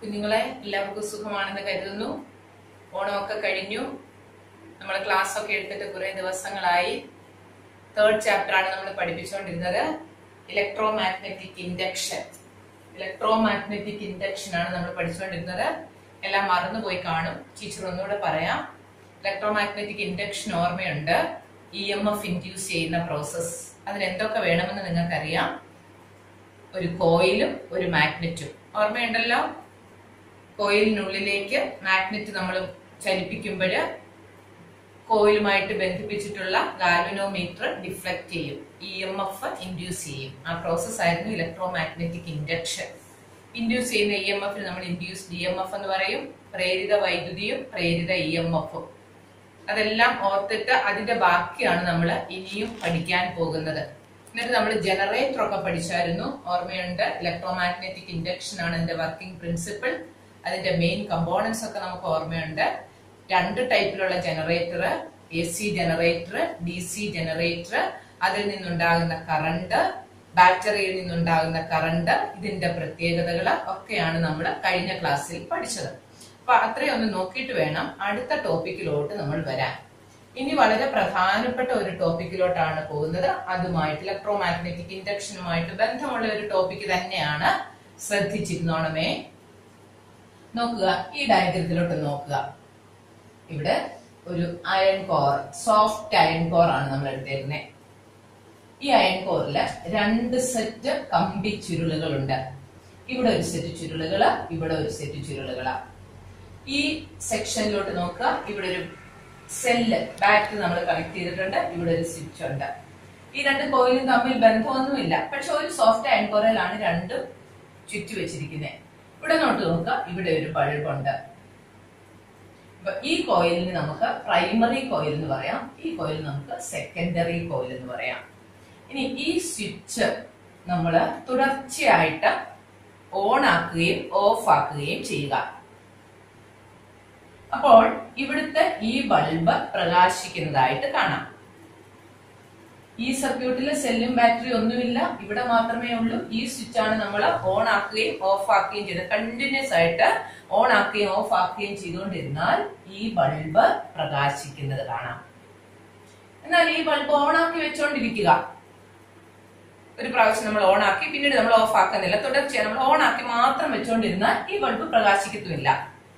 കുഞ്ഞുങ്ങളെ എല്ലാവർക്കും സുഖമാണെന്ന് കരുതുന്നു ഓണമൊക്കെ കഴിഞ്ഞു നമ്മൾ ക്ലാസ് ഒക്കെ എടുത്തിട്ട് കുറെ ദിവസങ്ങളായി തേർഡ് ചാപ്റ്റർ ആണ് നമ്മൾ പഠിപ്പിച്ചുകൊണ്ടിരുന്നത് electromagnetic induction electromagnetic induction ആണ് നമ്മൾ പഠിച്ചുകൊണ്ടിരുന്നത് എല്ലാം മറന്നുപോയി കാണും ടീച്ചർ ഒന്നുകൂടെ പറയാം ഇലക്ട്രോ മാഗ്നറ്റിക് ഇൻഡക്ഷൻ ഓർമ്മയുണ്ട് ഇ എം എഫ് ഇൻഡ്യൂസ് ചെയ്യുന്ന പ്രോസസ് അതിന് എന്തൊക്കെ വേണമെന്ന് നിങ്ങൾക്കറിയാം ഒരു കോയിലും ഒരു മാഗ്നറ്റും ഓർമ്മയുണ്ടല്ലോ കോയിലിനുള്ളിലേക്ക് മാഗ്നറ്റ് നമ്മൾ ചലിപ്പിക്കുമ്പോൾ കോയിലുമായിട്ട് ബന്ധിപ്പിച്ചിട്ടുള്ള ഗാൽവനോമീറ്റർ ഡിഫ്ലക്ട് ചെയ്യും ഇ എം എഫ് ഇൻഡ്യൂസ് ചെയ്യും ആ പ്രോസസ് ആയിരുന്നു ഇലക്ട്രോ മാഗ്നറ്റിക് ഇൻഡക്ഷൻ ഇൻഡ്യൂസ് ചെയ്യുന്ന ഇ എം എഫിന് നമ്മൾ ഇൻഡ്യൂസ് ഡി എം എഫ് എന്ന് പറയും പ്രേരിത വൈദ്യുതിയും പ്രേരിത ഇ എം എഫും അതെല്ലാം ഓർത്തിട്ട് അതിന്റെ ബാക്കിയാണ് നമ്മൾ ഇനിയും പഠിക്കാൻ പോകുന്നത് എന്നിട്ട് നമ്മൾ ജനറേറ്റർ ഒക്കെ പഠിച്ചായിരുന്നു ഓർമ്മയുണ്ട് ഇലക്ട്രോ മാഗ്നറ്റിക് ഇൻഡക്ഷൻ ആണ് അതിന്റെ വർക്കിംഗ് പ്രിൻസിപ്പിൾ അതിന്റെ മെയിൻ കമ്പോണൻസ് ഒക്കെ നമുക്ക് ഓർമ്മയുണ്ട് രണ്ട് ടൈപ്പിലുള്ള generator A C generator D C generator അതിൽ നിന്നുണ്ടാകുന്ന കറണ്ട് ബാറ്ററിയിൽ നിന്നുണ്ടാകുന്ന കറണ്ട് ഇതിന്റെ പ്രത്യേകതകൾ ഒക്കെയാണ് നമ്മൾ കഴിഞ്ഞ ക്ലാസ്സിൽ പഠിച്ചത് അപ്പൊ അത്രയൊന്ന് നോക്കിയിട്ട് വേണം അടുത്ത ടോപ്പിക്കിലോട്ട് നമ്മൾ വരാൻ ഇനി വളരെ പ്രധാനപ്പെട്ട ഒരു ടോപ്പിക്കിലോട്ടാണ് പോകുന്നത് അതുമായിട്ട് ഇലക്ട്രോ മാഗ്നറ്റിക് ഇൻഡക്ഷനുമായിട്ട് ബന്ധമുള്ള ഒരു ടോപ്പിക് തന്നെയാണ് ശ്രദ്ധിച്ചിരുന്നോണമേ നോക്കുക ഈ ഡയഗ്രത്തിലോട്ട് നോക്കുക ഇവിടെ ഒരു iron core soft iron core ആണ് നമ്മൾ എടുത്തേക്കുന്നത് ഈ അയൺ കോറില് രണ്ട് സെറ്റ് കമ്പി ചുരുളുകളുണ്ട് ഇവിടെ ഒരു സെറ്റ് ചുരുളുകള് ഇവിടെ ഒരു സെറ്റ് ചുരുളുകള് ഈ സെക്ഷനിലോട്ട് നോക്കുക ഇവിടെ ഒരു സെല്ല് ബാറ്ററി നമ്മൾ കണക്ട് ചെയ്തിട്ടുണ്ട് ഇവിടെ ഒരു സ്വിച്ച് ഉണ്ട് ഈ രണ്ട് കോയിലും തമ്മിൽ ബന്ധമൊന്നുമില്ല പക്ഷെ ഒരു സോഫ്റ്റ് അയൺ കോറിലാണ് രണ്ടും ചുറ്റി വെച്ചിരിക്കുന്നത് ഇവിടെ നോട്ട് നോക്കുക ഇവിടെ ഒരു ബൾബുണ്ട് അപ്പൊ ഈ കോയിലിന് നമുക്ക് പ്രൈമറി കോയിൽ എന്ന് പറയാം ഈ കോയിൽ നമുക്ക് സെക്കൻഡറി കോയിൽ എന്ന് പറയാം ഇനി ഈ സ്വിച്ച് നമ്മൾ തുടർച്ചയായിട്ട് ഓൺ ആക്കുകയും ഓഫ് ആക്കുകയും ചെയ്യുക അപ്പോൾ ഇവിടുത്തെ ഈ ബൾബ് പ്രകാശിക്കുന്നതായിട്ട് കാണാം ഈ സർക്യൂട്ടിൽ സെല്ലും ബാറ്ററി ഒന്നുമില്ല ഇവിടെ മാത്രമേ ഉള്ളൂ ഈ സ്വിച്ച് ആണ് നമ്മൾ ഓൺ ആക്കുകയും ഓഫ് ആക്കുകയും ചെയ്തത് കണ്ടിന്യൂസ് ആയിട്ട് ഓൺ ആക്കുകയും ഓഫ് ആക്കുകയും ചെയ്തുകൊണ്ടിരുന്നാൽ ഈ ബൾബ് പ്രകാശിക്കുന്നത് കാണാം എന്നാൽ ഈ ബൾബ് ഓൺ ആക്കി വെച്ചുകൊണ്ടിരിക്കുക ഒരു പ്രാവശ്യം നമ്മൾ ഓൺ ആക്കി പിന്നീട് നമ്മൾ ഓഫ് ആക്കുന്നില്ല തുടർച്ചയായി നമ്മൾ ഓൺ ആക്കി മാത്രം വെച്ചുകൊണ്ടിരുന്നാൽ ഈ ബൾബ് പ്രകാശിക്കത്തുമില്ല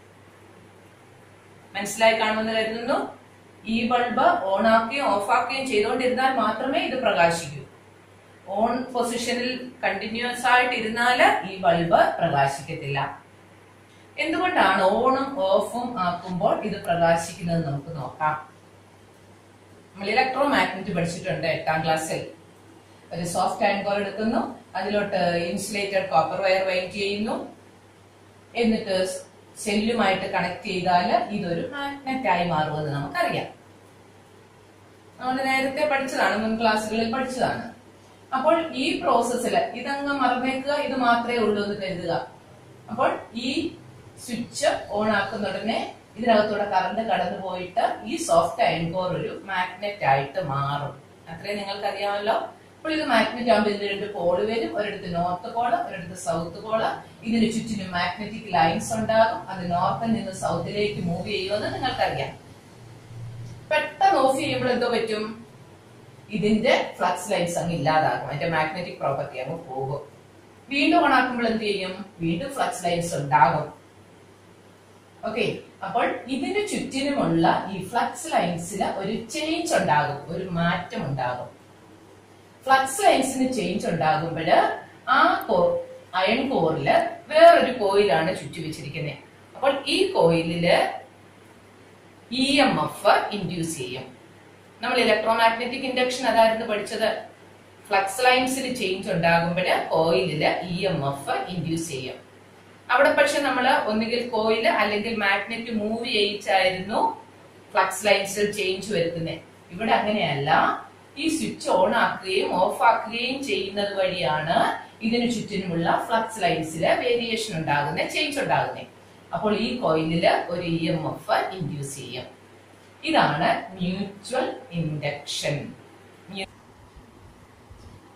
മനസ്സിലായി കാണുമെന്ന് കരുതുന്നു ഈ ബൾബ് ഓൺ ആക്കുകയും ഓഫ് ആക്കുകയും ചെയ്തുകൊണ്ടിരുന്നാൽ മാത്രമേ ഇത് പ്രകാശിക്കൂ ഓൺ പൊസിഷനിൽ കണ്ടിന്യൂസ് ആയിട്ട് ഇരുന്നാൽ ഈ ബൾബ് പ്രകാശിക്കത്തില്ല എന്തുകൊണ്ടാണ് ഓണും ഓഫും ആക്കുമ്പോൾ ഇത് പ്രകാശിക്കുന്നത് നമുക്ക് നോക്കാം നമ്മൾ ഇലക്ട്രോ മാഗ്നറ്റ് പഠിച്ചിട്ടുണ്ട് എട്ടാം ക്ലാസ്സിൽ ഒരു സോഫ്റ്റ് അയൺ കോർ എടുക്കുന്നു അതിലോട്ട് ഇൻസുലേറ്റഡ് കോപ്പർ വയർ വൈറ്റ് ചെയ്യുന്നു എന്നിട്ട് സെല്ലുമായിട്ട് കണക്ട് ചെയ്താൽ ഇതൊരു മാഗ്നറ്റ് ആയി മാറുമെന്ന് നമുക്കറിയാം നമ്മൾ നേരത്തെ പഠിച്ചതാണ് മുൻ ക്ലാസ്സുകളിൽ പഠിച്ചതാണ് അപ്പോൾ ഈ പ്രോസസ്സിൽ ഇതങ്ങ് മറന്നേക്കുക ഇത് മാത്രമേ ഉള്ളൂ എന്ന് കരുതുക അപ്പോൾ ഈ സ്വിച്ച് ഓൺ ആക്കുന്ന ഉടനെ ഇതിനകത്തൂടെ കറണ്ട് കടന്നു പോയിട്ട് ഈ സോഫ്റ്റ് അയൺ കോർ ഒരു മാഗ്നറ്റ് ആയിട്ട് മാറും അത്രയും നിങ്ങൾക്ക് അറിയാമല്ലോ അപ്പോൾ ഇത് മാഗ്നറ്റ് ആകുമ്പോൾ ഇതിന് രണ്ട് പോള് വരും ഒരിടത്ത് നോർത്ത് പോള് ഒരിടത്ത് സൗത്ത് പോള് ഇതിന് ചുറ്റിനും മാഗ്നറ്റിക് ലൈൻസ് ഉണ്ടാകും അത് നോർത്തിൽ നിന്ന് സൗത്തിലേക്ക് മൂവ് ചെയ്യുമെന്ന് നിങ്ങൾക്കറിയാം പെട്ടെന്ന് ഓഫ് ചെയ്യുമ്പോൾ എന്തോ പറ്റും ഇതിന്റെ ഫ്ലക്സ് ലൈൻസ് അങ്ങ് ഇല്ലാതാകും അതിന്റെ മാഗ്നറ്റിക് പ്രോപ്പർട്ടി അങ്ങ് പോകും വീണ്ടും ഓൺ ആക്കുമ്പോൾ എന്ത് ചെയ്യും വീണ്ടും ഫ്ലക്സ് ലൈൻസ് ഉണ്ടാകും ഓക്കെ അപ്പോൾ ഇതിന് ചുറ്റിനുമുള്ള ഈ ഫ്ലക്സ് ലൈൻസിൽ ഒരു ചേഞ്ച് ഉണ്ടാകും ഒരു മാറ്റം ഉണ്ടാകും ഫ്ലക്സ് ലൈൻസിന് ചേഞ്ച് ഉണ്ടാകുമ്പോൾ ആ കോ അയൺ കോറില് വേറൊരു കോയിലാണ് ചുറ്റി വെച്ചിരിക്കുന്നത് അപ്പോൾ ഈ കോയിലില് ഇ എം എഫ് ഇൻഡ്യൂസ് ചെയ്യും നമ്മൾ ഇലക്ട്രോ മാഗ്നറ്റിക് ഇൻഡക്ഷൻ അതായിരുന്നു പഠിച്ചത് ഫ്ലക്സ് ലൈൻസിൽ ചേഞ്ച് ഉണ്ടാകുമ്പോൾ കോയിലില് ഇ എം എഫ് ഇൻഡ്യൂസ് ചെയ്യും അവിടെ പക്ഷെ നമ്മൾ ഒന്നുകിൽ കോയില് അല്ലെങ്കിൽ മാഗ്നറ്റ് മൂവ് ചെയ്യിച്ചായിരുന്നു ഫ്ലക്സ് ലൈൻസിൽ ചേഞ്ച് വരുത്തുന്നത് ഇവിടെ അങ്ങനെയല്ല ഈ സ്വിച്ച് ഓൺ ആക്കുകയും ഓഫ് ആക്കുകയും ചെയ്യുന്നത് വഴിയാണ് ഇതിന് ചുറ്റിനുമുള്ള ഫ്ലക്സ് ലൈൻസില് വേരിയേഷൻ ഉണ്ടാകുന്നത് ചേഞ്ച് ഉണ്ടാകുന്നത് അപ്പോൾ ഈ കോയിലില് ഒരു ഇ എം എഫ് ഇൻഡ്യൂസ് ചെയ്യും ഇതാണ് മ്യൂച്വൽ ഇൻഡക്ഷൻ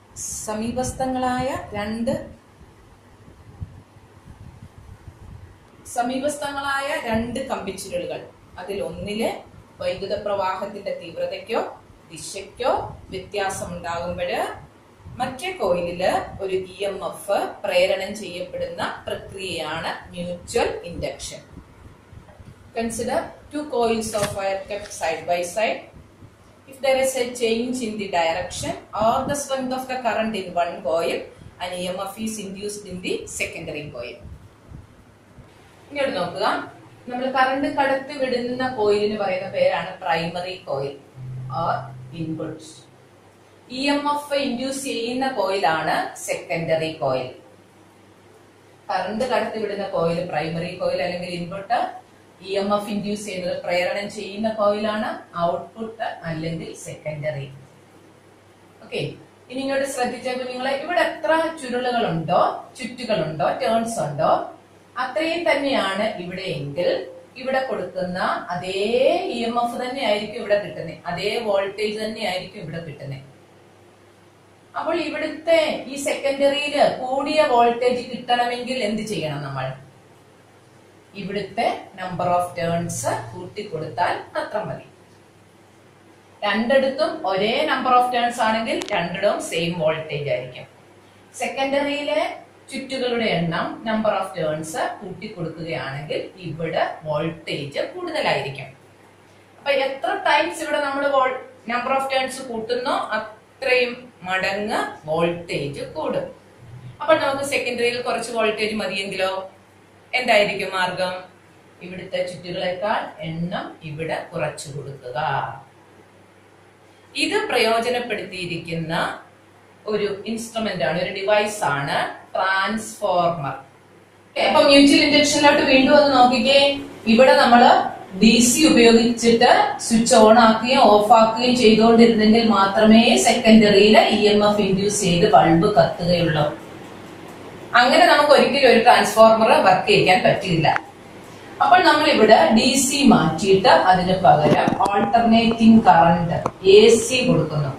സമീപസ്ഥങ്ങളായ രണ്ട് സമീപസ്ഥങ്ങളായ രണ്ട് കമ്പിച്ചുരുളുകൾ അതിൽ ഒന്നില് വൈദ്യുത പ്രവാഹത്തിന്റെ തീവ്രതയ്ക്കോ ദിശയ്ക്കോ വ്യത്യാസമുണ്ടാകുമ്പോൾ മറ്റേ കോയിലില് ഒരു ഇ എം എഫ് പ്രേരണം ചെയ്യപ്പെടുന്ന പ്രക്രിയയാണ് mutual induction consider two coils of wire kept side by side if there is a change in the direction or the strength of the current in one coil an emf is induced in the secondary coil ഇങ്ങോട്ട് നോക്കുക നമ്മൾ current കടത്തി വിടുന്ന കോയിലിന് പറയുന്ന പേരാണ് primary coil or input E M F induce ചെയ്യുന്ന കോയിലാണ് സെക്കൻഡറി കോയിൽ കറണ്ട് കടത്തി വിടുന്ന കോയിൽ പ്രൈമറി കോയിൽ അല്ലെങ്കിൽ input E M F induce ചെയ്യുന്നത് പ്രേരണം ചെയ്യുന്ന കോയിലാണ് ഔട്ട്പുട്ട് അല്ലെങ്കിൽ സെക്കൻഡറി ഓക്കെ ഇനി ഇങ്ങോട്ട് ശ്രദ്ധിച്ച കുഞ്ഞുങ്ങളെ ഇവിടെ എത്ര ചുരുളുകളുണ്ടോ ചുറ്റുകളുണ്ടോ ടേൺസ് ഉണ്ടോ അത്രയും തന്നെയാണ് ഇവിടെ എങ്കിൽ ഇവിടെ കൊടുക്കുന്ന അതേ ഇ എം എഫ് തന്നെ ആയിരിക്കും ഇവിടെ കിട്ടുന്നത് അതേ വോൾട്ടേജ് തന്നെ ആയിരിക്കും ഇവിടെ കിട്ടുന്നത് അപ്പോൾ ഇവിടുത്തെ ഈ സെക്കൻഡറിയില് കൂടിയ വോൾട്ടേജ് കിട്ടണമെങ്കിൽ എന്ത് ചെയ്യണം നമ്മൾ ഇവിടുത്തെ നമ്പർ ഓഫ് ടേൺസ് കൂട്ടിക്കൊടുത്താൽ മാത്രം മതി രണ്ടിടത്തും ഒരേ നമ്പർ ഓഫ് ടേൺസ് ആണെങ്കിൽ രണ്ടിടവും സെയിം വോൾട്ടേജ് ആയിരിക്കും സെക്കൻഡറിയിലെ ചുറ്റുകളുടെ എണ്ണം നമ്പർ ഓഫ് ടേൺസ് കൂട്ടിക്കൊടുക്കുകയാണെങ്കിൽ ഇവിടെ വോൾട്ടേജ് കൂടുതലായിരിക്കും അപ്പൊ എത്ര ടൈംസ് ഇവിടെ നമ്മൾ നമ്പർ ഓഫ് ടേൺസ് കൂട്ടുന്നോ അത്രയും മടങ്ങ് വോൾട്ടേജ് കൂടും അപ്പോൾ നമുക്ക് സെക്കൻഡറിയിൽ കുറച്ച് വോൾട്ടേജ് മതിയെങ്കിലോ എന്തായിരിക്കും മാർഗം ഇവിടുത്തെ ചുറ്റുകളെക്കാൾ എണ്ണം ഇവിടെ കുറച്ചു കൊടുക്കുക ഇത് പ്രയോജനപ്പെടുത്തിയിരിക്കുന്ന ഒരു ഇൻസ്ട്രുമെന്റ് ആണ് ഒരു ഡിവൈസ് ആണ് ട്രാൻസ്ഫോർമർ അപ്പൊ മ്യൂച്വൽ ഇൻഡക്ഷനിലോട്ട് വീണ്ടും ഒന്ന് നോക്കിക്കേ ഇവിടെ നമ്മള് ഡി സി ഉപയോഗിച്ചിട്ട് സ്വിച്ച് ഓൺ ആക്കുകയും ഓഫ് ആക്കുകയും ചെയ്തുകൊണ്ടിരുന്നെങ്കിൽ മാത്രമേ സെക്കൻഡറിയിൽ ഇ എം എഫ് ഇൻഡ്യൂസ് ചെയ്ത് ബൾബ് കത്തുകയുള്ളൂ അങ്ങനെ നമുക്ക് ഒരിക്കലും ഒരു ട്രാൻസ്ഫോർമർ വർക്ക് ചെയ്യിക്കാൻ പറ്റില്ല അപ്പോൾ നമ്മൾ ഇവിടെ ഡി സി മാറ്റിയിട്ട് അതിന് പകരം ഓൾട്ടർനേറ്റിംഗ് കറണ്ട് എ സി കൊടുക്കുന്നു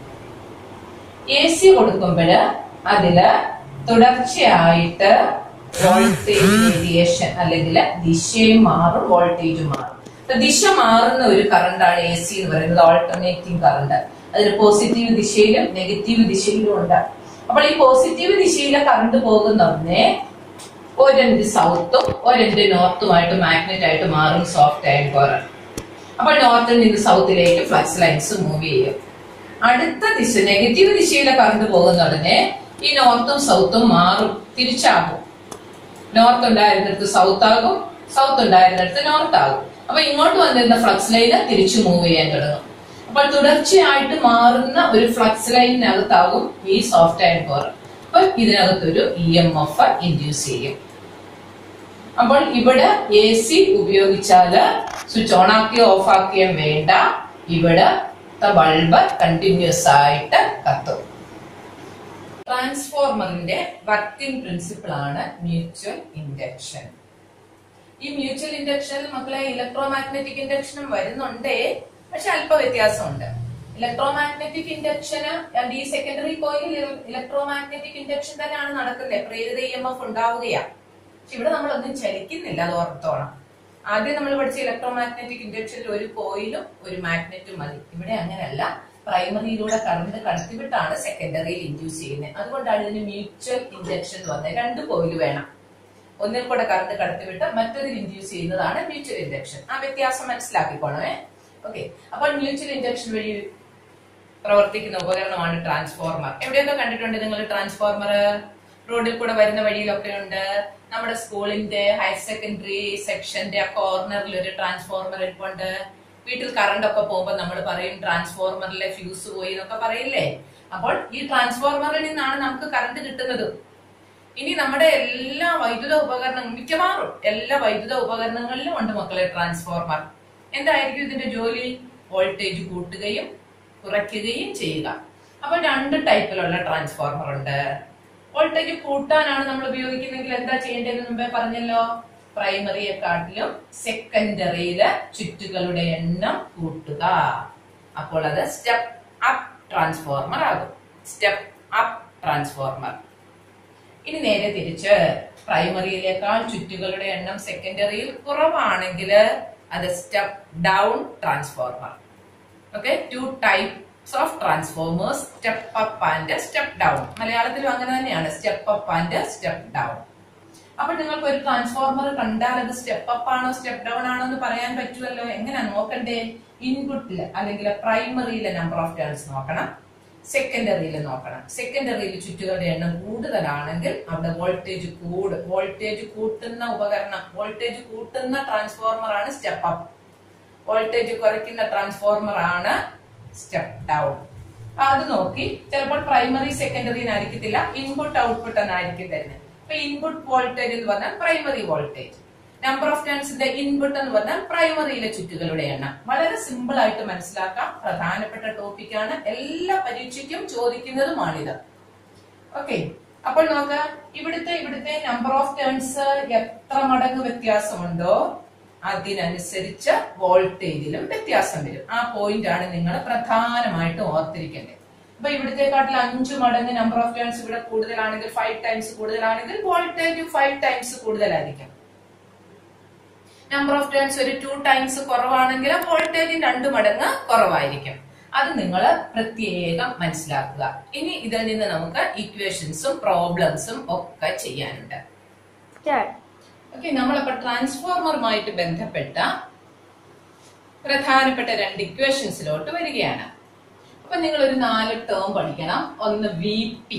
എ സി കൊടുക്കുമ്പോൾ അതില് തുടർച്ചയായിട്ട് വോൾട്ടേജ് വേരിയേഷൻ അല്ലെങ്കിൽ ദിശയും മാറും വോൾട്ടേജും മാറും അപ്പൊ ദിശ മാറുന്ന ഒരു കറണ്ടാണ് എ സി എന്ന് പറയുന്നത് ഓൾട്ടർനേറ്റിംഗ് കറണ്ട് അതിൽ പോസിറ്റീവ് ദിശയിലും നെഗറ്റീവ് ദിശയിലും ഉണ്ട് അപ്പോൾ ഈ പോസിറ്റീവ് ദിശയിലെ കറണ്ട് പോകുന്നതിനെ ഒരെന്റ് സൗത്തും ഒരെന്റ് നോർത്തുമായിട്ട് മാഗ്നറ്റ് ആയിട്ട് മാറും സോഫ്റ്റ് അയൺ കോറർ അപ്പോൾ നോർത്തിൽ നിന്ന് സൗത്തിലേക്ക് ഫ്ലക്സ് ലൈൻസ് മൂവ് ചെയ്യും അടുത്ത ദിശ നെഗറ്റീവ് ദിശയിലെ കറണ്ട് പോകുന്ന ഉടനെ ഈ നോർത്തും സൗത്തും മാറും തിരിച്ചാകും നോർത്ത് ഉണ്ടായിരുന്നിടത്ത് സൗത്ത് ആകും സൗത്ത് ഉണ്ടായിരുന്നിടത്ത് നോർത്ത് ആകും അപ്പൊ ഇങ്ങോട്ട് വന്നിരുന്ന ഫ്ലക്സ് ലൈന് തിരിച്ചു മൂവ് ചെയ്യാൻ തുടങ്ങും അപ്പോൾ തുടർച്ചയായിട്ട് മാറുന്ന ഒരു ഫ്ലക്സ് ലൈനിനകത്താകും ഈ സോഫ്റ്റ് അയൺ കോർ അപ്പൊ ഇതിനകത്തൊരു ഇ എം എഫ് ഇൻഡ്യൂസ് ചെയ്യും അപ്പോൾ ഇവിടെ എ സി ഉപയോഗിച്ചാല് സ്വിച്ച് ഓൺ ആക്കുകയോ ഓഫ് ആക്കുകയോ വേണ്ട ഇവിടെ ബൾബ് കണ്ടിന്യൂസ് ആയിട്ട് കത്തും ട്രാൻസ്ഫോർമറിന്റെ വർക്കിംഗ് പ്രിൻസിപ്പിൾ ആണ് മ്യൂച്വൽ ഇൻഡക്ഷൻ ഈ മ്യൂച്വൽ ഇൻഡക്ഷനിൽ മക്കളെ ഇലക്ട്രോ മാഗ്നറ്റിക് ഇൻഡക്ഷനും വരുന്നുണ്ടേ പക്ഷെ അല്പ വ്യത്യാസമുണ്ട് ഇലക്ട്രോ മാഗ്നറ്റിക് ഇൻഡക്ഷന് ഈ secondary coil electromagnetic induction തന്നെയാണ് നടക്കുന്നത് പ്രേരിത ഇ എം എഫ് ഉണ്ടാവുകയാ പക്ഷെ ഇവിടെ നമ്മളൊന്നും ചലിക്കുന്നില്ല അത് ഓർത്തോണം ആദ്യം നമ്മൾ പഠിച്ച ഇലക്ട്രോ മാഗ്നറ്റിക് ഇൻഡക്ഷനിൽ ഒരു കോയിലും ഒരു മാഗ്നറ്റും മതി ഇവിടെ അങ്ങനെയല്ല പ്രൈമറിയിലൂടെ കറണ്ട് കടത്തിവിട്ടാണ് സെക്കൻഡറിയിൽ ഇൻഡ്യൂസ് ചെയ്യുന്നത് അതുകൊണ്ടാണ് ഇതിന് മ്യൂച്വൽ ഇൻഡക്ഷൻ എന്ന് പറഞ്ഞത് രണ്ട് കോയിൽ വേണം ഒന്നിൽ കൂടെ കറണ്ട് കടത്തിവിട്ട് മറ്റൊന്നിൽ ഇൻഡ്യൂസ് ചെയ്യുന്നതാണ് മ്യൂച്വൽ ഇൻഡക്ഷൻ ആ വ്യത്യാസം മനസ്സിലാക്കിക്കോണമേ ഓക്കെ അപ്പോൾ മ്യൂച്വൽ ഇൻഡക്ഷൻ വഴി പ്രവർത്തിക്കുന്ന ഉപകരണമാണ് ട്രാൻസ്ഫോർമർ എവിടെയൊക്കെ കണ്ടിട്ടുണ്ട് നിങ്ങൾ ട്രാൻസ്ഫോർമർ റോഡിൽ കൂടെ വരുന്ന വഴിയിലൊക്കെ ഉണ്ട് നമ്മുടെ സ്കൂളിന്റെ ഹയർ സെക്കൻഡറി സെക്ഷന്റെ ആ കോർണറിൽ ഒരു ട്രാൻസ്ഫോർമർ ഇരിപ്പുണ്ട് വീട്ടിൽ കറണ്ട് ഒക്കെ പോകുമ്പോൾ നമ്മൾ പറയും ട്രാൻസ്ഫോർമറിലെ ഫ്യൂസ് പോയി എന്നൊക്കെ പറയില്ലേ അപ്പോൾ ഈ ട്രാൻസ്ഫോർമറിൽ നിന്നാണ് നമുക്ക് കറണ്ട് കിട്ടുന്നത് ഇനി നമ്മുടെ എല്ലാ വൈദ്യുത ഉപകരണങ്ങളും മിക്കവാറും എല്ലാ വൈദ്യുത ഉപകരണങ്ങളിലും ഉണ്ട് മക്കളെ ട്രാൻസ്ഫോർമർ എന്തായിരിക്കും ഇതിന്റെ ജോലി വോൾട്ടേജ് കൂട്ടുകയും കുറയ്ക്കുകയും ചെയ്യുക അപ്പൊ രണ്ട് ടൈപ്പിലുള്ള ട്രാൻസ്ഫോർമർ ഉണ്ട് വോൾട്ടേജ് കൂട്ടാനാണ് നമ്മൾ ഉപയോഗിക്കുന്നെങ്കിൽ എന്താ ചെയ്യേണ്ടതെന്ന് മുമ്പേ പറഞ്ഞല്ലോ പ്രൈമറിയെക്കാട്ടിലും സെക്കൻഡറിയിലെ ചുറ്റുകളുടെ എണ്ണം കൂട്ടുക അപ്പോൾ അത് സ്റ്റെപ്പ് അപ്പ് ട്രാൻസ്ഫോർമർ ആകും സ്റ്റെപ്പ് അപ്പ് ട്രാൻസ്ഫോർമർ ഇനി നേരെ തിരിച്ച് പ്രൈമറിയിലേക്കാൾ ചുറ്റുകളുടെ എണ്ണം സെക്കൻഡറിയിൽ കുറവാണെങ്കിൽ അത് step down transformer okay two types of transformers step up and step down മലയാളത്തിലും അങ്ങനെ തന്നെയാണ് step up and step down അപ്പൊ നിങ്ങൾക്ക് ഒരു ട്രാൻസ്ഫോർമർ കണ്ടാൽ അത് സ്റ്റെപ്പ് അപ്പ് ആണോ സ്റ്റെപ്പ് ഡൗൺ ആണോ എന്ന് പറയാൻ പറ്റുമല്ലോ എങ്ങനെയാ നോക്കണ്ടേ ഇൻപുട്ടില് അല്ലെങ്കിൽ പ്രൈമറിയിലെ നമ്പർ ഓഫ് ടേൺസ് നോക്കണം സെക്കൻഡറിയിൽ നോക്കണം സെക്കൻഡറിയിൽ ചുറ്റുകളുടെ എണ്ണം കൂടുതലാണെങ്കിൽ അവിടെ വോൾട്ടേജ് കൂട് വോൾട്ടേജ് കൂട്ടുന്ന ഉപകരണം വോൾട്ടേജ് കൂട്ടുന്ന ട്രാൻസ്ഫോർമർ ആണ് സ്റ്റെപ്പ് അപ്പ് വോൾട്ടേജ് കുറയ്ക്കുന്ന ട്രാൻസ്ഫോർമർ ആണ് സ്റ്റെപ്പ് ഡൗൺ അത് നോക്കി ചിലപ്പോൾ പ്രൈമറി സെക്കൻഡറി ആയിരിക്കത്തില്ല ഇൻപുട്ട് ഔട്ട്പുട്ട് എന്നായിരിക്കും തരുന്നത് അപ്പൊ ഇൻപുട്ട് വോൾട്ടേജ് എന്ന് പറഞ്ഞാൽ പ്രൈമറി വോൾട്ടേജ് നമ്പർ ഓഫ് ടേൺസിന്റെ ഇൻപുട്ട് എന്ന് പറഞ്ഞാൽ പ്രൈമറിയിലെ ചുറ്റുകളുടെ എണ്ണം വളരെ സിമ്പിൾ ആയിട്ട് മനസ്സിലാക്കാം പ്രധാനപ്പെട്ട ടോപ്പിക്കാണ് എല്ലാ പരീക്ഷയ്ക്കും ചോദിക്കുന്നതുമാണിത് ഓക്കെ അപ്പോൾ നോക്ക ഇവിടുത്തെ ഇവിടുത്തെ നമ്പർ ഓഫ് ടേൺസ് എത്ര മടങ്ങ് വ്യത്യാസമുണ്ടോ അതിനനുസരിച്ച് വോൾട്ടേജിലും വ്യത്യാസം വരും ആ പോയിന്റ് ആണ് നിങ്ങൾ പ്രധാനമായിട്ടും ഓർത്തിരിക്കേണ്ടത് അപ്പൊ ഇവിടത്തെക്കാട്ടിൽ അഞ്ചു മടങ്ങ് നമ്പർ ഓഫ് ടേൺസ് ഇവിടെ കൂടുതലാണെങ്കിൽ ഫൈവ് ടൈംസ് കൂടുതലാണെങ്കിൽ വോൾട്ടേജ് ഫൈവ് ടൈംസ് കൂടുതലായിരിക്കും നമ്പർ ഓഫ് ടേൺസ് ഒരു ടു ടൈംസ് കുറവാണെങ്കിൽ വോൾട്ടേജ് രണ്ട് മടങ്ങ് കുറവായിരിക്കും അത് നിങ്ങൾ പ്രത്യേകം മനസ്സിലാക്കുക ഇനി ഇതിൽ നിന്ന് നമുക്ക് ഇക്വേഷൻസും പ്രോബ്ലംസും ഒക്കെ ചെയ്യാനുണ്ട് സ്റ്റാർട്ട് ഓക്കെ നമ്മളിപ്പോ ട്രാൻസ്ഫോർമറുമായിട്ട് ബന്ധപ്പെട്ട പ്രധാനപ്പെട്ട രണ്ട് ഇക്വേഷൻസിലോട്ട് വരികയാണ് അപ്പൊ നിങ്ങൾ ഒരു നാല് ടേം പഠിക്കണം ഒന്ന് V P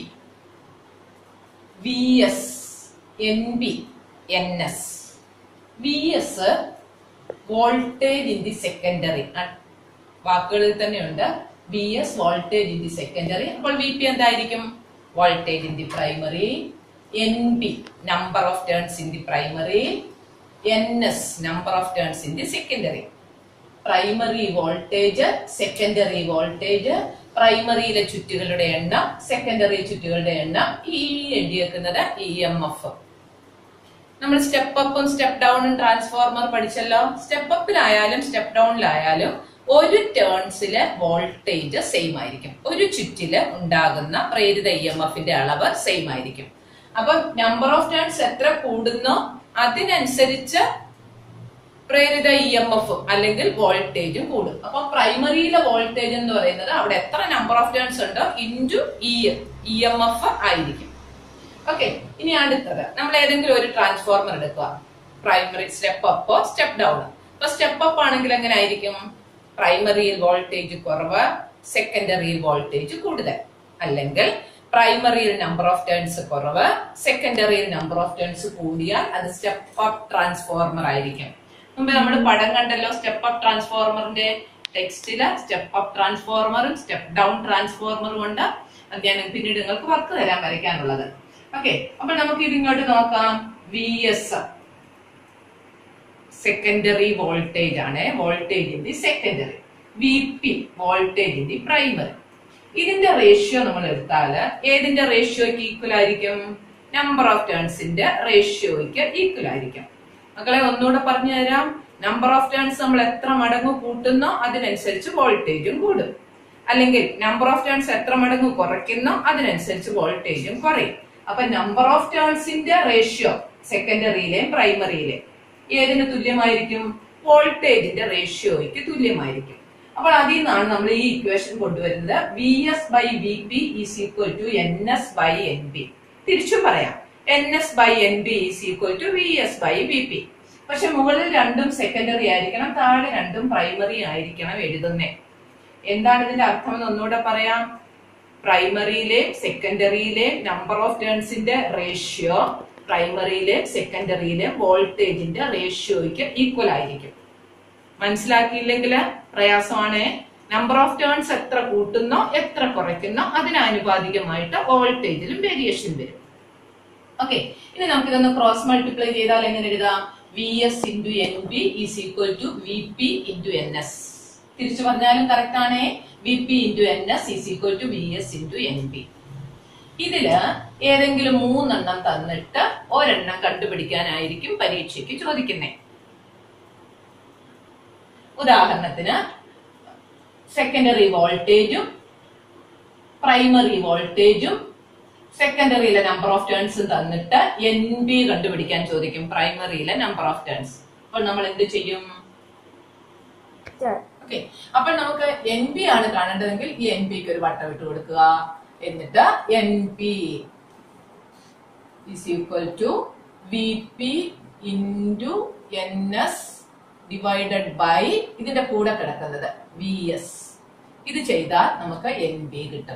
V S N B N S V S voltage in the secondary വാക്കുകളിൽ തന്നെയുണ്ട് V S voltage in the secondary അപ്പോൾ വി പി എന്തായിരിക്കും voltage in the primary N B number of turns in the primary N S number of turns in the secondary primary voltage secondary voltage പ്രൈമറിയിലെ ചുറ്റുകളുടെ എണ്ണം secondary ചുറ്റുകളുടെ എണ്ണം ഈ എഴുതി വെക്കുന്നത് ഇ എം എഫ് നമ്മൾ സ്റ്റെപ്പ് അപ്പും സ്റ്റെപ്പ് ഡൗണും ട്രാൻസ്ഫോർമർ പഠിച്ചല്ലോ സ്റ്റെപ്പ് അപ്പിലായാലും സ്റ്റെപ്പ് ഡൗണിലായാലും ഒരു ടേൺസിലെ വോൾട്ടേജ് സെയിം ആയിരിക്കും ഒരു ചുറ്റില് ഉണ്ടാകുന്ന പ്രേരിത ഇ എം എഫിന്റെ അളവ് സെയിം ആയിരിക്കും അപ്പം നമ്പർ ഓഫ് ടേൺസ് എത്ര കൂടുന്നോ അതിനനുസരിച്ച് പ്രേരിത ഇ എം എഫ് അല്ലെങ്കിൽ വോൾട്ടേജും കൂടും അപ്പൊ പ്രൈമറിയിലെ വോൾട്ടേജ് എന്ന് പറയുന്നത് അവിടെ എത്ര നമ്പർ ഓഫ് ടേൺസ് ഉണ്ടോ into E E M F ആയിരിക്കും ഓക്കെ ഇനി അടുത്തത് നമ്മൾ ഏതെങ്കിലും ഒരു ട്രാൻസ്ഫോർമർ എടുക്കുക പ്രൈമറി സ്റ്റെപ്പ് അപ്പോ സ്റ്റെപ്പ് ഡൗൺ അപ്പൊ സ്റ്റെപ്പ് അപ്പ് ആണെങ്കിൽ എങ്ങനെ ആയിരിക്കും പ്രൈമറിയിൽ വോൾട്ടേജ് കുറവ് സെക്കൻഡറിയിൽ വോൾട്ടേജ് കൂടുതൽ അല്ലെങ്കിൽ പ്രൈമറിയിൽ നമ്പർ ഓഫ് ടേൺസ് കുറവ് സെക്കൻഡറിയിൽ നമ്പർ ഓഫ് ടേൺസ് കൂടിയാൽ അത് സ്റ്റെപ്പ് അപ്പ് ട്രാൻസ്ഫോർമർ ആയിരിക്കും മുമ്പ് നമ്മൾ പടം കണ്ടല്ലോ സ്റ്റെപ്പ് അപ്പ് ട്രാൻസ്ഫോർമറിന്റെ ടെക്സ്റ്റില് സ്റ്റെപ്പ് അപ്പ് ട്രാൻസ്ഫോർമറും സ്റ്റെപ്പ് ഡൗൺ ട്രാൻസ്ഫോർമറും ഉണ്ട് അത് ഞാൻ പിന്നീട് നിങ്ങൾക്ക് വർക്ക് തരാൻ വരയ്ക്കാനുള്ളത് ഓക്കെ അപ്പൊ നമുക്ക് ഇതിങ്ങോട്ട് നോക്കാം വി എസ് സെക്കൻഡറി വോൾട്ടേജ് ആണ് voltage in the secondary V P voltage in the primary ഇതിന്റെ റേഷ്യോ നമ്മൾ എടുത്താൽ ഏതിന്റെ റേഷ്യോയ്ക്ക് ഈക്വൽ ആയിരിക്കും നമ്പർ ഓഫ് ടേൺസിന്റെ റേഷ്യോയ്ക്ക് ഈക്വൽ ആയിരിക്കും മക്കളെ ഒന്നുകൂടെ പറഞ്ഞു തരാം നമ്പർ ഓഫ് ടേൺസ് നമ്മൾ എത്ര മടങ്ങ് കൂട്ടുന്നോ അതിനനുസരിച്ച് വോൾട്ടേജും കൂടും അല്ലെങ്കിൽ നമ്പർ ഓഫ് ടേൺസ് എത്ര മടങ്ങ് കുറയ്ക്കുന്നോ അതിനനുസരിച്ച് വോൾട്ടേജും കുറയും അപ്പൊ നമ്പർ ഓഫ് ടേൺസിന്റെ റേഷ്യോ സെക്കൻഡറിയിലെയും പ്രൈമറിയിലെയും ഏതിന് തുല്യമായിരിക്കും വോൾട്ടേജിന്റെ റേഷ്യോയ്ക്ക് തുല്യമായിരിക്കും അപ്പോൾ അതിൽ നിന്നാണ് നമ്മൾ ഈ ഇക്വേഷൻ കൊണ്ടുവരുന്നത് V S by V P is equal to N S by N B തിരിച്ചും പറയാം N S by N B is equal to V S by V P പക്ഷെ മുകളിൽ രണ്ടും സെക്കൻഡറി ആയിരിക്കണം താഴെ രണ്ടും പ്രൈമറി ആയിരിക്കണം എഴുതുന്നേ എന്താണ് ഇതിന്റെ അർത്ഥം എന്ന് ഒന്നുകൂടെ പറയാം പ്രൈമറിയിലെയും സെക്കൻഡറിയിലെയും നമ്പർ ഓഫ് ടേൺസിന്റെ റേഷ്യോ പ്രൈമറിയിലെയും സെക്കൻഡറിയിലെയും വോൾട്ടേജിന്റെ റേഷ്യോയ്ക്ക് ഈക്വൽ ആയിരിക്കും മനസ്സിലാക്കിയില്ലെങ്കിൽ പ്രയാസമാണ് നമ്പർ ഓഫ് ടേൺസ് എത്ര കൂട്ടുന്നോ എത്ര കുറയ്ക്കുന്നോ അതിനനുപാതികമായിട്ട് വോൾട്ടേജിലും വേരിയേഷൻ വരും ഓക്കെ ഇനി നമുക്ക് ഇതൊന്ന് ക്രോസ് മൾട്ടിപ്ലൈ ചെയ്താൽ എങ്ങനെ എഴുതാം V S into N B is equal to V P into N S തിരിച്ചു പറഞ്ഞാലും കറക്റ്റ് ആണ് V P into N S is equal to V S into N B ഇതില് ഏതെങ്കിലും മൂന്നെണ്ണം തന്നിട്ട് ഒരെണ്ണം കണ്ടുപിടിക്കാനായിരിക്കും പരീക്ഷയ്ക്ക് ചോദിക്കുന്നത് ഉദാഹരണത്തിന് സെക്കൻഡറി വോൾട്ടേജും പ്രൈമറി വോൾട്ടേജും സെക്കൻഡറിയിലെ നമ്പർ ഓഫ് ടേൺസ് തന്നിട്ട് എൻ ബി കണ്ടുപിടിക്കാൻ ചോദിക്കും പ്രൈമറിയിലെ നമ്പർ ഓഫ് ടേൺസ് അപ്പോൾ നമ്മൾ എന്ത് ചെയ്യും ഓക്കെ അപ്പൊ നമുക്ക് എൻ ബി ആണ് കാണേണ്ടതെങ്കിൽ ഈ എൻ പിക്ക് ഒരു വട്ടം ഇട്ട് കൊടുക്കുക എന്നിട്ട് N P is equal to VP into NS divided by ഇതിന്റെ കൂടെ കിടക്കുന്നത് വി എസ് ഇത് ചെയ്താൽ നമുക്ക് എൻ ബി കിട്ടും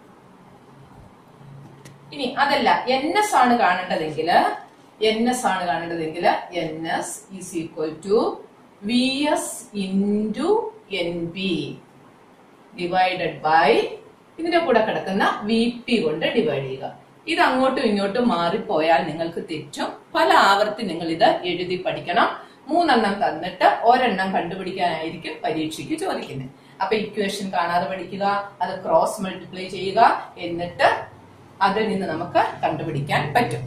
ഇനി അതല്ല എൻ എസ് ആണ് കാണേണ്ടതെങ്കിൽ എൻ എസ് ആണ് കാണേണ്ടതെങ്കിൽ N S is equal to V S into N B divided by ഇതിന്റെ കൂടെ കിടക്കുന്ന വി പി കൊണ്ട് ഡിവൈഡ് ചെയ്യുക ഇത് അങ്ങോട്ടും ഇങ്ങോട്ടും മാറിപ്പോയാൽ നിങ്ങൾക്ക് തെറ്റും പല ആവർത്തി നിങ്ങൾ ഇത് എഴുതി പഠിക്കണം മൂന്നെണ്ണം തന്നിട്ട് ഒരെണ്ണം കണ്ടുപിടിക്കാനായിരിക്കും പരീക്ഷയ്ക്ക് ചോദിക്കുന്നത് അപ്പൊ ഇക്വേഷൻ കാണാതെ പഠിക്കുക അത് ക്രോസ് മൾട്ടിപ്ലൈ ചെയ്യുക എന്നിട്ട് അതിൽ നിന്ന് നമുക്ക് കണ്ടുപിടിക്കാൻ പറ്റും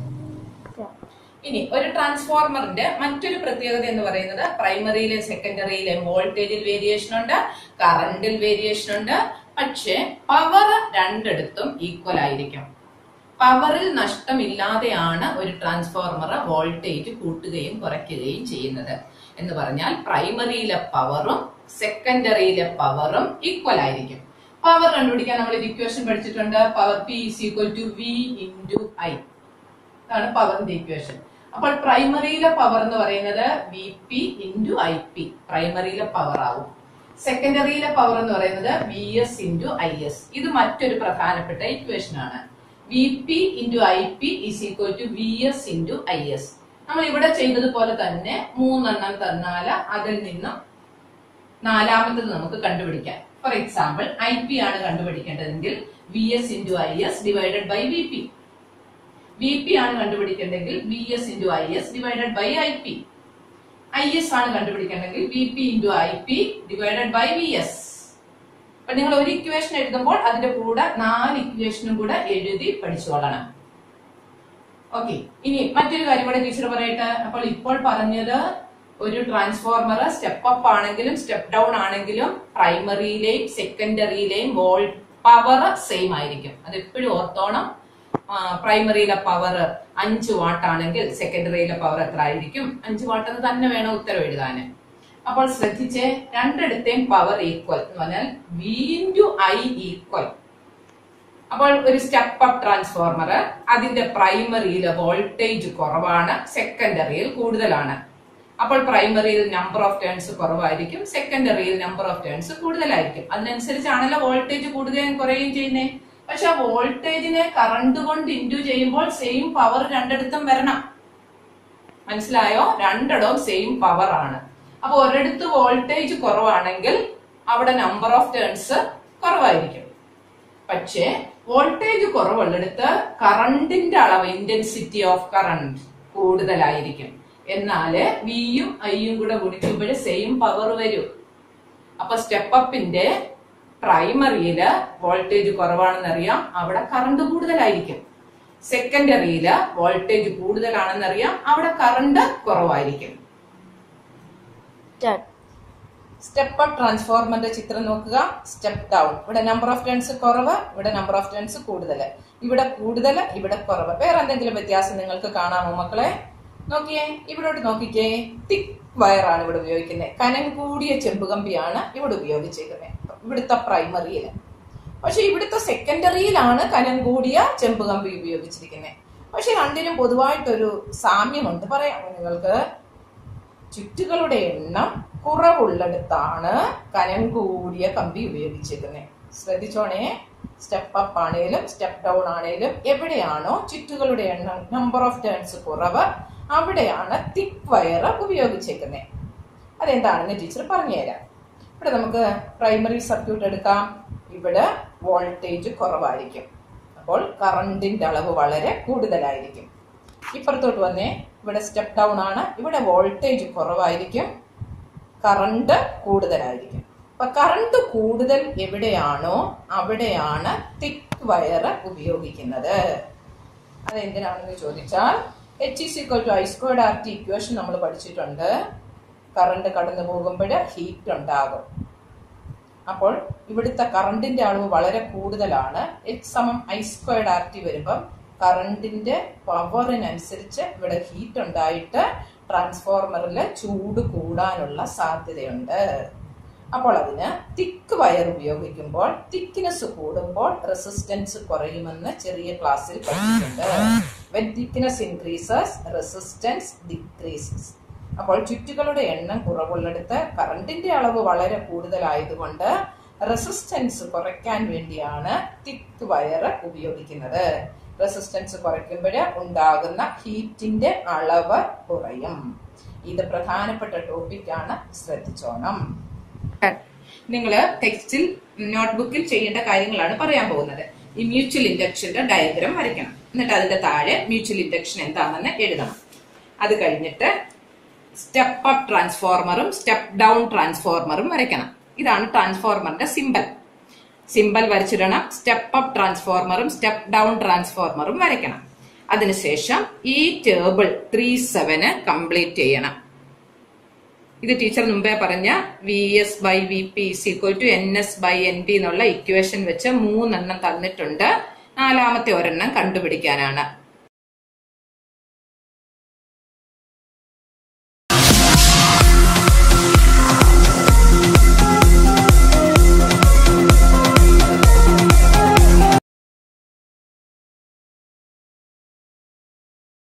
ഇനി ഒരു ട്രാൻസ്ഫോർമറിന്റെ മറ്റൊരു പ്രത്യേകത എന്ന് പറയുന്നത് പ്രൈമറിയിലെ സെക്കൻഡറിയിലെ വോൾട്ടേജിൽ വേരിയേഷൻ ഉണ്ട് കറണ്ടിൽ വേരിയേഷൻ ഉണ്ട് പക്ഷേ പവർ രണ്ടിടത്തും ഈക്വൽ ആയിരിക്കും പവറിൽ നഷ്ടമില്ലാതെയാണ് ഒരു ട്രാൻസ്ഫോർമർ വോൾട്ടേജ് കൂട്ടുകയും കുറയ്ക്കുകയും ചെയ്യുന്നത് എന്ന് പറഞ്ഞാൽ പ്രൈമറിയിലെ പവറും സെക്കൻഡറിയിലെ പവറും ഈക്വൽ ആയിരിക്കും പവർ കണ്ടുപിടിക്കാൻ നമ്മൾ ഒരു ഇക്വേഷൻ പഠിച്ചിട്ടുണ്ട് power P is equal to V into I ഇതാണ് പവറിന്റെ ഇക്വേഷൻ അപ്പോൾ പ്രൈമറിയിലെ പവർ എന്ന് പറയുന്നത് V P into I P പ്രൈമറിയിലെ പവർ ആവും സെക്കൻഡറിയിലെ പവർ എന്ന് പറയുന്നത് V S into I S ഇത് മറ്റൊരു പ്രധാനപ്പെട്ട ഇക്വേഷൻ ആണ് V P into I P is equal to V S into I S നമ്മൾ ഇവിടെ ചെയ്തതുപോലെ തന്നെ മൂന്നെണ്ണം തന്നാൽ അതിൽ നിന്നും നാലാമത്തത് നമുക്ക് കണ്ടുപിടിക്കാം ഫോർ എക്സാമ്പിൾ ഐ പി ആണ് കണ്ടുപിടിക്കേണ്ടതെങ്കിൽ V S into I S divided by V P V P ആണ് കണ്ടുപിടിക്കേണ്ടതെങ്കിൽ V S into I S divided by I P I S ആണ് കണ്ടുപിടിക്കേണ്ടതെങ്കിൽ V P into I P divided by V S അപ്പൊ നിങ്ങൾ ഒരു equation എഴുതുമ്പോൾ അതിന്റെ കൂടെ നാല് ഇക്വേഷനും കൂടെ എഴുതി പഠിച്ചോളണം ഓക്കെ ഇനി മറ്റൊരു കാര്യം കൂടെ ടീച്ചർ പറയട്ടെ അപ്പോൾ ഇപ്പോൾ പറഞ്ഞത് ഒരു ട്രാൻസ്ഫോർമർ സ്റ്റെപ്പ് അപ്പ് ആണെങ്കിലും സ്റ്റെപ്പ് ഡൗൺ ആണെങ്കിലും പ്രൈമറിയിലെയും സെക്കൻഡറിയിലെയും വോൾ പവർ സെയിം ആയിരിക്കും അത് എപ്പോഴും ഓർത്തോണം പ്രൈമറിയിലെ പവർ അഞ്ച് വാട്ട് ആണെങ്കിൽ സെക്കൻഡറിയിലെ പവർ എത്ര ആയിരിക്കും അഞ്ച് വാട്ട് എന്ന് തന്നെ വേണം ഉത്തരം എഴുതാന് അപ്പോൾ ശ്രദ്ധിച്ച് രണ്ടിടത്തെയും പവർ ഈക്വൽ എന്ന് പറഞ്ഞാൽ വി ഇൻറ്റു ഐ ഈക്വൽ അപ്പോൾ ഒരു സ്റ്റെപ്പ് അപ്പ് ട്രാൻസ്ഫോർമർ അതിന്റെ പ്രൈമറിയിലെ വോൾട്ടേജ് കുറവാണ് സെക്കൻഡറിയിൽ കൂടുതലാണ് അപ്പോൾ പ്രൈമറിയിൽ നമ്പർ ഓഫ് ടേൺസ് കുറവായിരിക്കും സെക്കൻഡറിയിൽ നമ്പർ ഓഫ് ടേൺസ് കൂടുതലായിരിക്കും അതിനനുസരിച്ചാണല്ലോ വോൾട്ടേജ് കൂടുകയും കുറയുകയും ചെയ്യുന്നേ പക്ഷെ ആ വോൾട്ടേജിനെ കറണ്ട് കൊണ്ട് ഇൻഡു ചെയ്യുമ്പോൾ സെയിം പവർ രണ്ടിടത്തും വരണം മനസ്സിലായോ രണ്ടിടവും സെയിം പവർ ആണ് അപ്പൊ ഒരിടത്ത് വോൾട്ടേജ് കുറവാണെങ്കിൽ അവിടെ നമ്പർ ഓഫ് ടേൺസ് കുറവായിരിക്കും പക്ഷേ വോൾട്ടേജ് കുറവുള്ളിടത്ത് കറണ്ടിന്റെ അളവ് ഇന്റൻസിറ്റി ഓഫ് കറണ്ട് കൂടുതലായിരിക്കും എന്നാല് വിയും ഐയും കൂടെ ഗുണിക്കുമ്പോൾ സെയിം പവർ വരും അപ്പൊ സ്റ്റെപ്പ് അപ്പിന്റെ പ്രൈമറിയില് വോൾട്ടേജ് കുറവാണെന്നറിയാം അവിടെ കറണ്ട് കൂടുതലായിരിക്കും സെക്കൻഡറിയില് വോൾട്ടേജ് കൂടുതലാണെന്നറിയാം അവിടെ കറണ്ട് കുറവായിരിക്കും സ്റ്റെപ്പ് അപ്പ് ട്രാൻസ്ഫോർമറിന്റെ ചിത്രം നോക്കുക സ്റ്റെപ്പ് ഡൗൺ ഇവിടെ നമ്പർ ഓഫ് ടേൺസ് കുറവ് ഇവിടെ നമ്പർ ഓഫ് ടേൺസ് കൂടുതൽ ഇവിടെ കൂടുതൽ ഇവിടെ കുറവ് വേറെ എന്തെങ്കിലും വ്യത്യാസം നിങ്ങൾക്ക് കാണാമോ മക്കളെ നോക്കിയേ ഇവിടോട്ട് നോക്കിക്കേ തിക് വയറാണ് ഇവിടെ ഉപയോഗിക്കുന്നത് കനം കൂടിയ ചെമ്പുകമ്പിയാണ് ഇവിടെ ഉപയോഗിച്ചേക്കുന്നത് ഇവിടുത്തെ പ്രൈമറിയിൽ പക്ഷെ ഇവിടുത്തെ സെക്കൻഡറിയിലാണ് കനം കൂടിയ ചെമ്പുകമ്പി ഉപയോഗിച്ചിരിക്കുന്നത് പക്ഷെ രണ്ടിനും പൊതുവായിട്ടൊരു സാമ്യമുണ്ട് പറയാമോ നിങ്ങൾക്ക് ചുറ്റുകളുടെ എണ്ണം കുറവുള്ളിടത്താണ് കനം കൂടിയ കമ്പി ഉപയോഗിച്ചിരിക്കുന്നത് ശ്രദ്ധിച്ചോണേ സ്റ്റെപ്പ് അപ്പ് ആണേലും സ്റ്റെപ്പ് ഡൗൺ ആണേലും എവിടെയാണോ ചുറ്റുകളുടെ എണ്ണം നമ്പർ ഓഫ് ടേൺസ് കുറവ് അവിടെയാണ് തിക് വയർ ഉപയോഗിച്ചേക്കുന്നത് അതെന്താണെന്ന് ടീച്ചർ പറഞ്ഞുതരാം ഇവിടെ നമുക്ക് പ്രൈമറി സർക്യൂട്ട് എടുക്കാം ഇവിടെ വോൾട്ടേജ് കുറവായിരിക്കും അപ്പോൾ കറണ്ടിന്റെ അളവ് വളരെ കൂടുതലായിരിക്കും ഇപ്പുറത്തോട്ട് വന്നേ ഇവിടെ സ്റ്റെപ്പ് ഡൗൺ ആണ് ഇവിടെ വോൾട്ടേജ് കുറവായിരിക്കും കറണ്ട് കൂടുതലായിരിക്കും അപ്പൊ കറണ്ട് കൂടുതൽ എവിടെയാണോ അവിടെയാണ് തിക് വയർ ഉപയോഗിക്കുന്നത് അതെന്തിനാണെന്ന് ചോദിച്ചാൽ H is equal to I squared R T equation നമ്മൾ പഠിച്ചിട്ടുണ്ട് കറണ്ട് കടന്നു പോകുമ്പോൾ ഹീറ്റ് ഉണ്ടാകും അപ്പോൾ ഇവിടുത്തെ കറണ്ടിന്റെ അളവ് വളരെ കൂടുതലാണ് എച്ച് സമം ഐ സ്ക്വയർഡ് ആർ ടി വരുമ്പം കറണ്ടിന്റെ പവറിനനുസരിച്ച് ഇവിടെ ഹീറ്റ് ഉണ്ടായിട്ട് ട്രാൻസ്ഫോർമറിൽ ചൂട് കൂടാനുള്ള സാധ്യതയുണ്ട് അപ്പോൾ അതിന് തിക്ക് വയർ ഉപയോഗിക്കുമ്പോൾ തിക്നെസ് കൂടുമ്പോൾ റെസിസ്റ്റൻസ് കുറയുമെന്ന് ചെറിയ ക്ലാസ്സിൽ പഠിച്ചിട്ടുണ്ട് when thickness increases resistance decreases അപ്പോൾ ചുറ്റുകളുടെ എണ്ണം കുറവുള്ളിടത്ത് കറണ്ടിന്റെ അളവ് വളരെ കൂടുതലായതുകൊണ്ട് റെസിസ്റ്റൻസ് കുറയ്ക്കാൻ വേണ്ടിയാണ് തിക്ക് വയർ ഉപയോഗിക്കുന്നത് റെസിസ്റ്റൻസ് കുറയ്ക്കുമ്പോൾ ഉണ്ടാകുന്ന ഹീറ്റിന്റെ അളവ് കുറയും ഇത് പ്രധാനപ്പെട്ട ടോപ്പിക്കാണ് ശ്രദ്ധിച്ചോണം നിങ്ങൾ ടെക്സ്റ്റിൽ നോട്ട്ബുക്കിൽ ചെയ്യേണ്ട കാര്യങ്ങളാണ് പറയാൻ പോകുന്നത് ഈ മ്യൂച്വൽ ഇൻഡക്ഷന്റെ ഡയഗ്രാം വരയ്ക്കണം എന്നിട്ട് അതിന്റെ താഴെ മ്യൂച്വൽ ഇൻഡക്ഷൻ എന്താണെന്ന് എഴുതണം അത് കഴിഞ്ഞിട്ട് സ്റ്റെപ്പ് അപ്പ് ട്രാൻസ്ഫോർമറും സ്റ്റെപ്പ് ഡൗൺ ട്രാൻസ്ഫോർമറും വരയ്ക്കണം ഇതാണ് ട്രാൻസ്ഫോർമറിന്റെ സിമ്പൽ സിമ്പൽ വരച്ചിടണം സ്റ്റെപ്പ് അപ്പ് ട്രാൻസ്ഫോർമറും സ്റ്റെപ്പ് ഡൗൺ ട്രാൻസ്ഫോർമറും വരയ്ക്കണം അതിനുശേഷം ഈ ടേബിൾ ത്രീ സെവന് കംപ്ലീറ്റ് ചെയ്യണം ഇത് ടീച്ചർ മുമ്പേ പറഞ്ഞ V S by V P is equal to N S by N P എന്നുള്ള ഇക്വേഷൻ വെച്ച് മൂന്നെണ്ണം തന്നിട്ടുണ്ട് നാലാമത്തെ ഒരെണ്ണം കണ്ടുപിടിക്കാനാണ്